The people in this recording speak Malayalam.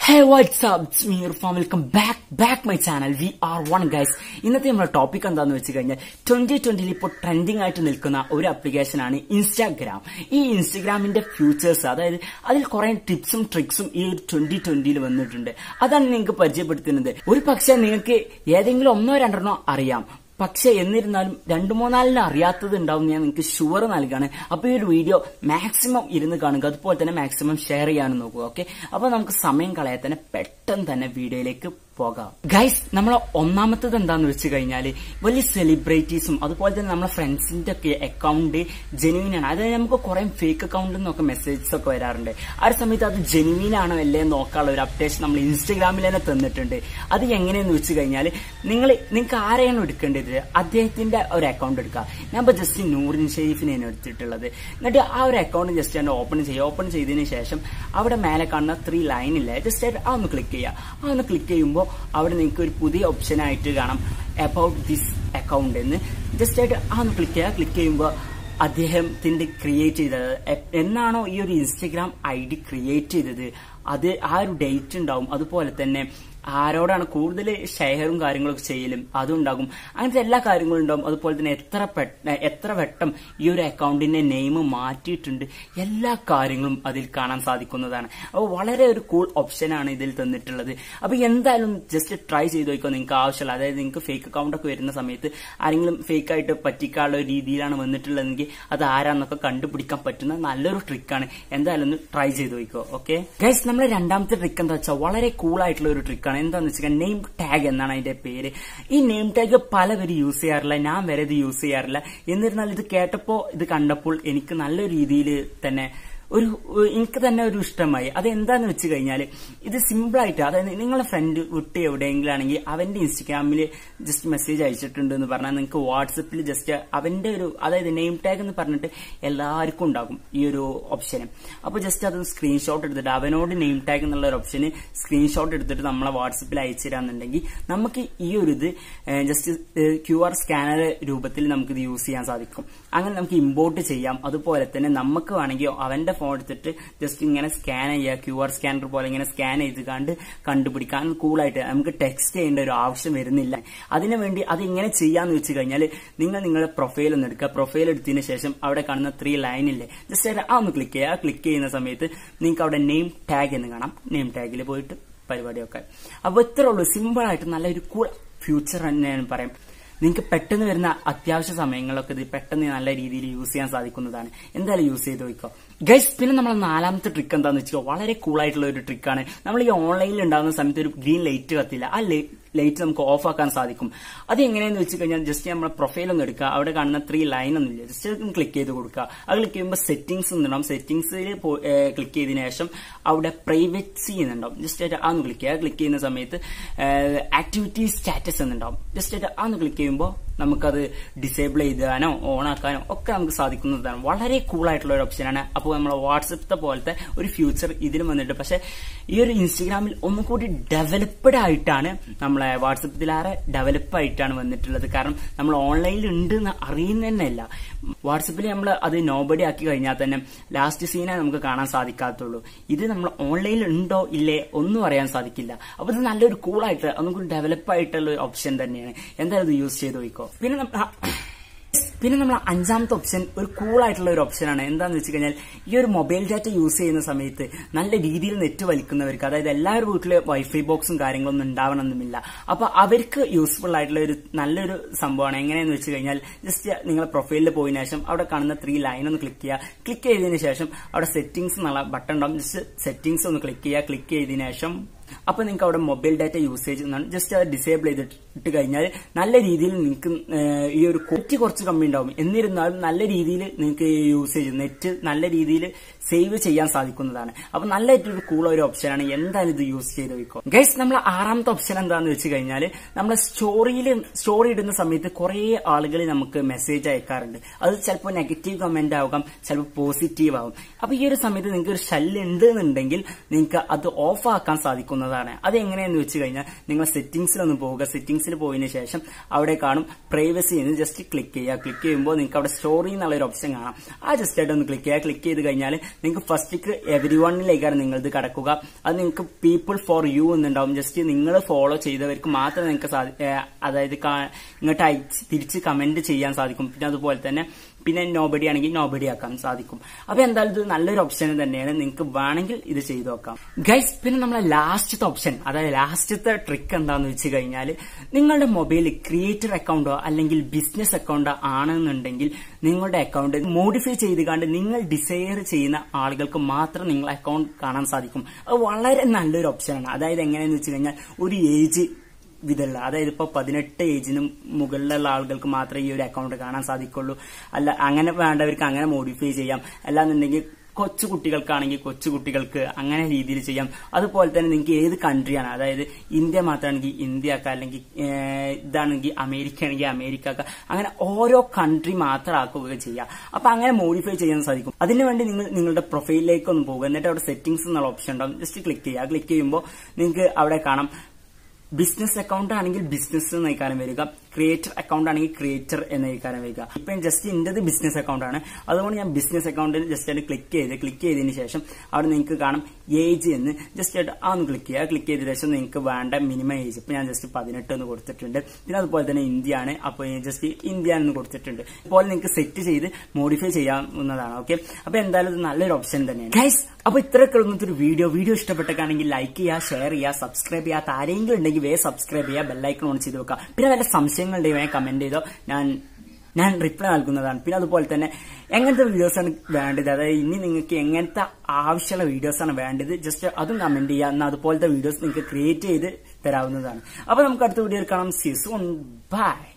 hey what's up it's me Irfan welcome back back my channel we are one guys ഇന്നത്തെ നമ്മുടെ ടോപ്പിക് എന്താന്ന് വെച്ച് കഴിഞ്ഞാൽ ട്വന്റി ട്വന്റിയിൽ ഇപ്പോൾ ട്രെൻഡിങ് ആയിട്ട് നിൽക്കുന്ന ഒരു ആപ്ലിക്കേഷൻ ആണ് ഇൻസ്റ്റാഗ്രാം ഈ ഇൻസ്റ്റാഗ്രാമിന്റെ ഫ്യൂച്ചേഴ്സ് അതായത് അതിൽ കുറെ ടിപ്സും ട്രിക്സും ഈ ഒരു ട്വന്റി ട്വന്റിയിൽ വന്നിട്ടുണ്ട് അതാണ് നിങ്ങൾക്ക് പരിചയപ്പെടുത്തുന്നത് ഒരു പക്ഷേ നിങ്ങൾക്ക് ഏതെങ്കിലും ഒന്നോ രണ്ടെണ്ണോ അറിയാം പക്ഷെ എന്നിരുന്നാലും രണ്ടു മൂന്നാലിന് അറിയാത്തത് ഉണ്ടാവും ഞാൻ നിങ്ങൾക്ക് ഷുവർ നൽകാണ് അപ്പൊ ഈ ഒരു വീഡിയോ മാക്സിമം ഇരുന്ന് കാണുക അതുപോലെ തന്നെ മാക്സിമം ഷെയർ ചെയ്യാനും നോക്കുക ഓക്കെ അപ്പൊ നമുക്ക് സമയം കളയാതെ തന്നെ പെട്ടെന്ന് തന്നെ വീഡിയോയിലേക്ക് പോകാം ഗൈസ് നമ്മളെ ഒന്നാമത്തത് എന്താന്ന് വെച്ച് കഴിഞ്ഞാല് വലിയ സെലിബ്രിറ്റീസും അതുപോലെ തന്നെ നമ്മളെ ഫ്രണ്ട്സിന്റെ ഒക്കെ അക്കൗണ്ട് ജെനുവിൻ ആണ് അതായത് നമുക്ക് കുറെ ഫേക്ക് അക്കൗണ്ടിൽ നിന്നൊക്കെ മെസ്സേജസ് ഒക്കെ വരാറുണ്ട് ആ ഒരു സമയത്ത് അത് ജെനുവിൻ ആണോ അല്ലേ എന്ന് നോക്കാനുള്ള ഒരു അപ്ഡേഷൻ നമ്മൾ ഇൻസ്റ്റഗ്രാമിൽ തന്നെ തന്നിട്ടുണ്ട് അത് എങ്ങനെയെന്ന് വെച്ച് കഴിഞ്ഞാൽ നിങ്ങൾ നിങ്ങൾക്ക് ആരെയാണ് എടുക്കേണ്ടത് അദ്ദേഹത്തിന്റെ ഒരു അക്കൗണ്ട് എടുക്കുക ഞാൻ ഇപ്പൊ ജസ്റ്റ് നൂറിൻ ഷെരീഫിനെയാണ് എടുത്തിട്ടുള്ളത് എന്നിട്ട് ആ ഒരു അക്കൗണ്ട് ജസ്റ്റ് ഞാൻ ഓപ്പൺ ചെയ്യുക ഓപ്പൺ ചെയ്തതിന് ശേഷം അവിടെ മേലെ കാണുന്ന ത്രീ ലൈനില്ലേ ജസ്റ്റ് ആ ഒന്ന് ക്ലിക്ക് ചെയ്യുക ആ ഒന്ന് ക്ലിക്ക് ചെയ്യുമ്പോൾ അവിടെ നിങ്ങൾക്ക് ഒരു പുതിയ ഓപ്ഷൻ ആയിട്ട് കാണാം അബൌട്ട് ദിസ് അക്കൗണ്ട് എന്ന് ജസ്റ്റ് ആയിട്ട് ആ ഒന്ന് ക്ലിക്ക് ചെയ്യുക ക്ലിക്ക് ചെയ്യുമ്പോൾ അദ്ദേഹത്തിന്റെ ക്രിയേറ്റ് ചെയ്തത് എ- എന്നാണോ ഈ ഒരു ഇൻസ്റ്റഗ്രാം ഐ ഡി ക്രിയേറ്റ് ചെയ്തത് അത് ആ ഒരു ഡേറ്റ് ഉണ്ടാവും അതുപോലെ തന്നെ ആരോടാണ് കൂടുതൽ ഷെയറും കാര്യങ്ങളൊക്കെ ചെയ്യലും അതും ഉണ്ടാകും അങ്ങനത്തെ എല്ലാ കാര്യങ്ങളും ഉണ്ടാവും അതുപോലെ തന്നെ എത്ര പെട്ട എത്ര വട്ടം ഈ ഒരു അക്കൗണ്ടിന്റെ നെയിം മാറ്റിയിട്ടുണ്ട് എല്ലാ കാര്യങ്ങളും അതിൽ കാണാൻ സാധിക്കുന്നതാണ് അപ്പോൾ വളരെ ഒരു കൂൾ ഓപ്ഷനാണ് ഇതിൽ തന്നിട്ടുള്ളത് അപ്പോൾ എന്തായാലും ജസ്റ്റ് ട്രൈ ചെയ്ത് നോക്കോ നിങ്ങൾക്ക് ആവശ്യമുള്ള അതായത് നിങ്ങൾക്ക് ഫേക്ക് അക്കൗണ്ട് ഒക്കെ വരുന്ന സമയത്ത് ആരെങ്കിലും ഫേക്ക് ആയിട്ട് പറ്റിക്കാനുള്ള ഒരു രീതിയിലാണ് വന്നിട്ടുള്ളതെങ്കിൽ അത് ആരാന്നൊക്കെ കണ്ടുപിടിക്കാൻ പറ്റുന്ന നല്ലൊരു ട്രിക്കാണ് എന്തായാലും ഒന്ന് ട്രൈ ചെയ്ത് നോക്കോ ഓക്കെ ഗൈസ് നമ്മുടെ രണ്ടാമത്തെ ട്രിക്ക് എന്താ വെച്ചാൽ വളരെ കൂൾ ആയിട്ടുള്ള ഒരു ട്രിക്കാണ് എന്താന്ന് വെച്ചാൽ നെയിം ടാഗ് എന്നാണ് അതിന്റെ പേര് ഈ നെയിം ടാഗ് പലവരും യൂസ് ചെയ്യാറില്ല ഞാൻ വരെ ഇത് യൂസ് ചെയ്യാറില്ല എന്നിരുന്നാൽ ഇത് കേട്ടപ്പോ ഇത് കണ്ടപ്പോൾ എനിക്ക് നല്ല രീതിയിൽ തന്നെ ഒരു എനിക്ക് തന്നെ ഒരു ഇഷ്ടമായി അത് എന്താന്ന് വെച്ച് കഴിഞ്ഞാൽ ഇത് സിമ്പിൾ ആയിട്ട് അതായത് നിങ്ങളെ ഫ്രണ്ട് വിട്ട് എവിടെയെങ്കിലും ആണെങ്കിൽ അവന്റെ ഇൻസ്റ്റഗ്രാമിൽ ജസ്റ്റ് മെസ്സേജ് അയച്ചിട്ടുണ്ട് എന്ന് പറഞ്ഞാൽ നിങ്ങൾക്ക് വാട്സപ്പിൽ ജസ്റ്റ് അവന്റെ ഒരു അതായത് നെയിം ടാഗ് എന്ന് പറഞ്ഞിട്ട് എല്ലാവർക്കും ഉണ്ടാകും ഈ ഒരു ഓപ്ഷന് അപ്പൊ ജസ്റ്റ് അത് സ്ക്രീൻഷോട്ട് എടുത്തിട്ട് അവനോട് നെയിം ടാഗ് എന്നുള്ള ഒരു ഓപ്ഷന് സ്ക്രീൻഷോട്ട് എടുത്തിട്ട് നമ്മളെ വാട്സപ്പിൽ അയച്ചു തരാന്നുണ്ടെങ്കിൽ നമുക്ക് ഈ ഒരു ഇത് ജസ്റ്റ് ക്യു ആർ സ്കാനർ രൂപത്തിൽ നമുക്ക് ഇത് യൂസ് ചെയ്യാൻ സാധിക്കും അങ്ങനെ നമുക്ക് ഇമ്പോർട്ട് ചെയ്യാം അതുപോലെ തന്നെ നമുക്ക് വേണമെങ്കിൽ അവന്റെ ഫോൺ എടുത്തിട്ട് ജസ്റ്റ് ഇങ്ങനെ സ്കാൻ ചെയ്യുക ക്യു ആർ സ്കാനർ പോലെ ഇങ്ങനെ സ്കാൻ ചെയ്ത് കണ്ട് കണ്ടുപിടിക്കാൻ കൂളായിട്ട് നമുക്ക് ടെക്സ്റ്റ് ചെയ്യേണ്ട ഒരു ആവശ്യം വരുന്നില്ല അതിനു വേണ്ടി അത് ഇങ്ങനെ ചെയ്യാന്ന് വെച്ച് കഴിഞ്ഞാൽ നിങ്ങൾ നിങ്ങളുടെ പ്രൊഫൈൽ ഒന്ന് എടുക്കുക പ്രൊഫൈൽ എടുത്തതിന് ശേഷം അവിടെ കാണുന്ന ത്രീ ലൈനില്ലേ ജസ്റ്റ് ആ ഒന്ന് ക്ലിക്ക് ചെയ്യുക ക്ലിക്ക് ചെയ്യുന്ന സമയത്ത് നിങ്ങൾക്ക് അവിടെ നെയിം ടാഗ് എന്ന് കാണാം നെയിം ടാഗിൽ പോയിട്ട് പരിപാടിയൊക്കെ അപ്പോൾ ഇത്രേ ഉള്ളൂ സിമ്പിൾ ആയിട്ട് നല്ലൊരു കൂൾ ഫ്യൂച്ചർ തന്നെയാണ് പറയാം നിങ്ങൾക്ക് പെട്ടെന്ന് വരുന്ന അത്യാവശ്യ സമയങ്ങളൊക്കെ ഇത് പെട്ടെന്ന് നല്ല രീതിയിൽ യൂസ് ചെയ്യാൻ സാധിക്കുന്നതാണ് എന്തായാലും യൂസ് ചെയ്ത് നോക്കോ ഗൈസ് പിന്നെ നമ്മളെ നാലാമത്തെ ട്രിക്ക് എന്താന്ന് വെച്ചാൽ വളരെ കൂൾ ആയിട്ടുള്ള ഒരു ട്രിക്കാണ് നമ്മൾ ഈ ഓൺലൈനിൽ ഉണ്ടാകുന്ന സമയത്ത് ഒരു ഗ്രീൻ ലൈറ്റ് കത്തില്ല ആ ലൈറ്റ് നമുക്ക് ഓഫ് ആക്കാൻ സാധിക്കും അത് എങ്ങനെയെന്ന് വെച്ച് കഴിഞ്ഞാൽ ജസ്റ്റ് നമ്മുടെ പ്രൊഫൈൽ ഒന്ന് എടുക്കുക അവിടെ കാണുന്ന ത്രീ ലൈൻ ഒന്നുമില്ല ജസ്റ്റ് ഒന്ന് ക്ലിക്ക് ചെയ്ത് കൊടുക്കുക അത് ക്ലിക്ക് ചെയ്യുമ്പോൾ സെറ്റിംഗ്സ് ഉണ്ടാവും സെറ്റിംഗ്സിൽ ക്ലിക്ക് ചെയ്തതിനു ശേഷം അവിടെ പ്രൈവസി എന്നുണ്ടാവും ജസ്റ്റ് ആ ഒന്ന് ക്ലിക്ക് ചെയ്യുക ക്ലിക്ക് ചെയ്യുന്ന സമയത്ത് ആക്ടിവിറ്റി സ്റ്റാറ്റസ് എന്നുണ്ടാവും ജസ്റ്റ് ആ ഒന്ന് ക്ലിക്ക് ചെയ്യുമ്പോൾ നമുക്കത് ഡിസേബിൾ ചെയ്താനോ ഓൺ ആക്കാനോ ഒക്കെ നമുക്ക് സാധിക്കുന്നതാണ് വളരെ കൂൾ ആയിട്ടുള്ള ഒരു ഓപ്ഷനാണ് അപ്പോൾ നമ്മളെ വാട്സപ്പത്തെ പോലത്തെ ഒരു ഫ്യൂച്ചർ ഇതിലും വന്നിട്ട് പക്ഷെ ഈ ഒരു ഇൻസ്റ്റഗ്രാമിൽ ഒന്നും കൂടി ഡെവലപ്ഡ് ആയിട്ടാണ് നമ്മളെ വാട്സപ്പത്തിലേറെ ഡെവലപ്പ് ആയിട്ടാണ് വന്നിട്ടുള്ളത് കാരണം നമ്മൾ ഓൺലൈനിൽ ഉണ്ട് എന്ന് അറിയുന്ന തന്നെയല്ല വാട്സപ്പിൽ നമ്മൾ അത് നോബഡി ആക്കി കഴിഞ്ഞാൽ തന്നെ ലാസ്റ്റ് സീനെ നമുക്ക് കാണാൻ സാധിക്കാത്തുള്ളൂ ഇത് നമ്മൾ ഓൺലൈനിൽ ഉണ്ടോ ഇല്ലേ ഒന്നും അറിയാൻ സാധിക്കില്ല അപ്പൊ ഇത് നല്ലൊരു കൂളായിട്ട് ഒന്നും കൂടി ഡെവലപ്പ് ആയിട്ടുള്ള ഒരു ഓപ്ഷൻ തന്നെയാണ് എന്തായാലും ഇത് യൂസ് ചെയ്ത് പോയിക്കോ പിന്നെ നമ്മ- പിന്നെ നമ്മൾ അഞ്ചാമത്തെ ഓപ്ഷൻ ഒരു കൂൾ ആയിട്ടുള്ള ഒരു ഓപ്ഷനാണ് എന്താന്ന് വെച്ച് കഴിഞ്ഞാൽ ഈ ഒരു മൊബൈൽ ഡാറ്റ യൂസ് ചെയ്യുന്ന സമയത്ത് നല്ല രീതിയിൽ നെറ്റ് വലിക്കുന്നവർക്ക് അതായത് എല്ലാവരുടെ വീട്ടില് വൈഫൈ ബോക്സും കാര്യങ്ങളൊന്നും ഉണ്ടാവണമെന്നുമില്ല അപ്പൊ അവർക്ക് യൂസ്ഫുൾ ആയിട്ടുള്ള ഒരു നല്ലൊരു സംഭവമാണ് എങ്ങനെയെന്ന് വെച്ച് കഴിഞ്ഞാൽ ജസ്റ്റ് നിങ്ങളെ പ്രൊഫൈലിൽ പോയതിനു ശേഷം അവിടെ കാണുന്ന ത്രീ ലൈൻ ഒന്ന് ക്ലിക്ക് ചെയ്യുക ക്ലിക്ക് ചെയ്തതിനു ശേഷം അവിടെ സെറ്റിംഗ്സ് എന്നുള്ള ബട്ടൺ ഉണ്ടാവും ജസ്റ്റ് സെറ്റിംഗ്സ് ഒന്ന് ക്ലിക്ക് ചെയ്യുക ക്ലിക്ക് ചെയ്തതിനു ശേഷം അപ്പൊ നിങ്ങൾക്ക് അവിടെ മൊബൈൽ ഡാറ്റ യൂസേജ് എന്നാണ് ജസ്റ്റ് അത് ഡിസേബിൾ ചെയ്തിട്ട് കഴിഞ്ഞാൽ നല്ല രീതിയിൽ നിങ്ങൾക്ക് ഏഹ്, ഈ ഒരു ക്വാളിറ്റി കുറച്ച് കമ്മി ഉണ്ടാവും എന്നിരുന്നാലും നല്ല രീതിയിൽ നിങ്ങൾക്ക് യൂസേജ് നെറ്റ് നല്ല രീതിയിൽ സേവ് ചെയ്യാൻ സാധിക്കുന്നതാണ് അപ്പൊ നല്ലതായിട്ടൊരു കൂൾ ഒരു ഓപ്ഷനാണ് എന്തായാലും ഇത് യൂസ് ചെയ്ത് വെക്കോ ഗൈസ് നമ്മൾ ആറാമത്തെ ഓപ്ഷൻ എന്താന്ന് വെച്ച് കഴിഞ്ഞാൽ നമ്മളെ സ്റ്റോറിയിൽ സ്റ്റോറി ഇടുന്ന സമയത്ത് കുറെ ആളുകൾ നമുക്ക് മെസ്സേജ് അയക്കാറുണ്ട് അത് ചിലപ്പോൾ നെഗറ്റീവ് കമന്റ് ആവാം ചിലപ്പോൾ പോസിറ്റീവ് ആവും അപ്പൊ ഈ ഒരു സമയത്ത് നിങ്ങൾക്ക് ഒരു ശല്യം ഉണ്ട് എന്നുണ്ടെങ്കിൽ നിങ്ങൾക്ക് അത് ഓഫ് ആക്കാൻ സാധിക്കും ആക്കുന്നതാണ് അത് എങ്ങനെയെന്ന് വെച്ച് കഴിഞ്ഞാൽ നിങ്ങൾ സെറ്റിംഗ്സിലൊന്ന് പോവുക സെറ്റിംഗ്സിൽ പോയതിനു ശേഷം അവിടെ കാണും പ്രൈവസി എന്ന് ജസ്റ്റ് ക്ലിക്ക് ചെയ്യുക ക്ലിക്ക് ചെയ്യുമ്പോൾ നിങ്ങൾക്ക് അവിടെ സ്റ്റോറി എന്നുള്ള ഒരു ഓപ്ഷൻ കാണാം ആ ജസ്റ്റ് ആയിട്ട് ഒന്ന് ക്ലിക്ക് ചെയ്യുക ക്ലിക്ക് ചെയ്ത് കഴിഞ്ഞാൽ നിങ്ങൾക്ക് ഫസ്റ്റിക്ക് എവരി വണ്ണിലേക്കാണ് നിങ്ങൾ ഇത് കടക്കുക അത് നിങ്ങൾക്ക് പീപ്പിൾ ഫോർ യു എന്നുണ്ടാവും ജസ്റ്റ് നിങ്ങൾ ഫോളോ ചെയ്തവർക്ക് മാത്രമേ നിങ്ങൾക്ക് സാധി- ഏ, അതായത് കാ- ഇങ്ങോട്ട് അയച്ച് തിരിച്ച് കമന്റ് ചെയ്യാൻ സാധിക്കും പിന്നെ അതുപോലെ തന്നെ പിന്നെ നോബഡി ആണെങ്കിൽ നോബഡി ആക്കാൻ സാധിക്കും അപ്പൊ എന്തായാലും ഇത് നല്ലൊരു ഓപ്ഷൻ തന്നെയാണ് നിങ്ങൾക്ക് വേണമെങ്കിൽ ഇത് ചെയ്തു നോക്കാം ഗൈസ് പിന്നെ നമ്മളെ ലാസ്റ്റത്തെ ഓപ്ഷൻ അതായത് ലാസ്റ്റത്തെ ട്രിക്ക് എന്താന്ന് വെച്ച് കഴിഞ്ഞാൽ നിങ്ങളുടെ മൊബൈലിൽ ക്രിയേറ്റർ അക്കൗണ്ടോ അല്ലെങ്കിൽ ബിസിനസ് അക്കൗണ്ടോ ആണെന്നുണ്ടെങ്കിൽ നിങ്ങളുടെ അക്കൗണ്ട് മോഡിഫൈ ചെയ്ത് കണ്ട് നിങ്ങൾ ഡിസൈർ ചെയ്യുന്ന ആളുകൾക്ക് മാത്രം നിങ്ങളുടെ അക്കൗണ്ട് കാണാൻ സാധിക്കും അത് വളരെ നല്ലൊരു ഓപ്ഷനാണ് അതായത് എങ്ങനെയെന്ന് വെച്ച് കഴിഞ്ഞാൽ ഒരു ഏജ് വിധമുള്ള അതായത് ഇപ്പോൾ പതിനെട്ട് ഏജിന് മുകളിലുള്ള ആളുകൾക്ക് മാത്രമേ ഈ ഒരു അക്കൗണ്ട് കാണാൻ സാധിക്കുള്ളൂ അല്ല അങ്ങനെ വേണ്ടവർക്ക് അങ്ങനെ മോഡിഫൈ ചെയ്യാം അല്ലാന്നുണ്ടെങ്കിൽ കൊച്ചു കുട്ടികൾക്കാണെങ്കിൽ കൊച്ചു കുട്ടികൾക്ക് അങ്ങനെ രീതിയിൽ ചെയ്യാം അതുപോലെ തന്നെ നിങ്ങൾക്ക് ഏത് കൺട്രിയാണ് അതായത് ഇന്ത്യ മാത്രമാണെങ്കിൽ ഇന്ത്യ ആക്കാം അല്ലെങ്കിൽ ഏഹ്, ഇതാണെങ്കിൽ അമേരിക്ക ആണെങ്കിൽ അമേരിക്ക ആക്കാം അങ്ങനെ ഓരോ കൺട്രി മാത്രം ആക്കുകയൊക്കെ ചെയ്യാം അപ്പൊ അങ്ങനെ മോഡിഫൈ ചെയ്യാൻ സാധിക്കും അതിനുവേണ്ടി നിങ്ങൾ നിങ്ങളുടെ പ്രൊഫൈലിലേക്ക് ഒന്ന് പോകുക എന്നിട്ട് അവിടെ സെറ്റിംഗ്സ് എന്നുള്ള ഓപ്ഷൻ ഉണ്ടാവും ജസ്റ്റ് ക്ലിക്ക് ചെയ്യുക ക്ലിക്ക് ചെയ്യുമ്പോൾ നിങ്ങൾക്ക് അവിടെ കാണാം ബിസിനസ് അക്കൗണ്ട് ആണെങ്കിൽ ബിസിനസ് എന്ന കാര്യം വരിക ക്രിയേറ്റർ അക്കൗണ്ട് ആണെങ്കിൽ ക്രിയേറ്റർ എന്ന കാര്യം വരിക ഇപ്പൊ ജസ്റ്റ് ഇന്റത് ബിസിനസ് അക്കൗണ്ട് ആണ് അതുകൊണ്ട് ഞാൻ ബിസിനസ് അക്കൗണ്ടിൽ ജസ്റ്റ് ആയിട്ട് ക്ലിക്ക് ചെയ്ത് ക്ലിക്ക് ചെയ്തതിന് ശേഷം അവിടെ നിങ്ങൾക്ക് കാണാം ഏജ് എന്ന് ജസ്റ്റ് ആയിട്ട് ആ ഒന്ന് ക്ലിക്ക് ചെയ്യുക ക്ലിക്ക് ചെയ്ത ശേഷം നിങ്ങൾക്ക് വേണ്ട മിനിമം ഏജ് ഇപ്പൊ ഞാൻ ജസ്റ്റ് പതിനെട്ട് എന്ന് കൊടുത്തിട്ടുണ്ട് പിന്നെ അതുപോലെ തന്നെ ഇന്ത്യ ആണ് അപ്പോൾ ജസ്റ്റ് ഇന്ത്യ എന്ന് കൊടുത്തിട്ടുണ്ട് അതുപോലെ നിങ്ങൾക്ക് സെറ്റ് ചെയ്ത് മോഡിഫൈ ചെയ്യാവുന്നതാണ് ഓക്കെ അപ്പൊ എന്തായാലും ഇത് നല്ലൊരു ഓപ്ഷൻ തന്നെയാണ് ഗൈസ് അപ്പൊ ഇത്രയൊക്കെ ഉള്ളൊരു വീഡിയോ വീഡിയോ ഇഷ്ടപ്പെട്ടൊക്കെയാണെങ്കിൽ ലൈക്ക് ചെയ്യുക ഷെയർ ചെയ്യുക സബ്സ്ക്രൈബ് ചെയ്യാത്ത ആരെങ്കിലും ഉണ്ടെങ്കിൽ വേ സബ്സ്ക്രൈബ് ചെയ്യുക ബെല്ലൈക്കൺ ഓൺ ചെയ്ത് വെക്കുക പിന്നെ വല്ല സംശയങ്ങളുണ്ടെങ്കിൽ വേഗം കമന്റ് ചെയ്തോ ഞാൻ ഞാൻ റിപ്ലൈ നൽകുന്നതാണ് പിന്നെ അതുപോലെ തന്നെ എങ്ങനത്തെ വീഡിയോസാണ് വേണ്ടത് അതായത് ഇനി നിങ്ങൾക്ക് എങ്ങനത്തെ ആവശ്യമുള്ള വീഡിയോസാണ് വേണ്ടത് ജസ്റ്റ് അതും കമന്റ് ചെയ്യുക എന്നാൽ അതുപോലത്തെ വീഡിയോസ് നിങ്ങൾക്ക് ക്രിയേറ്റ് ചെയ്ത് തരാവുന്നതാണ് അപ്പൊ നമുക്ക് അടുത്ത വീഡിയോയിൽ കാണാം സീസൺ ബൈ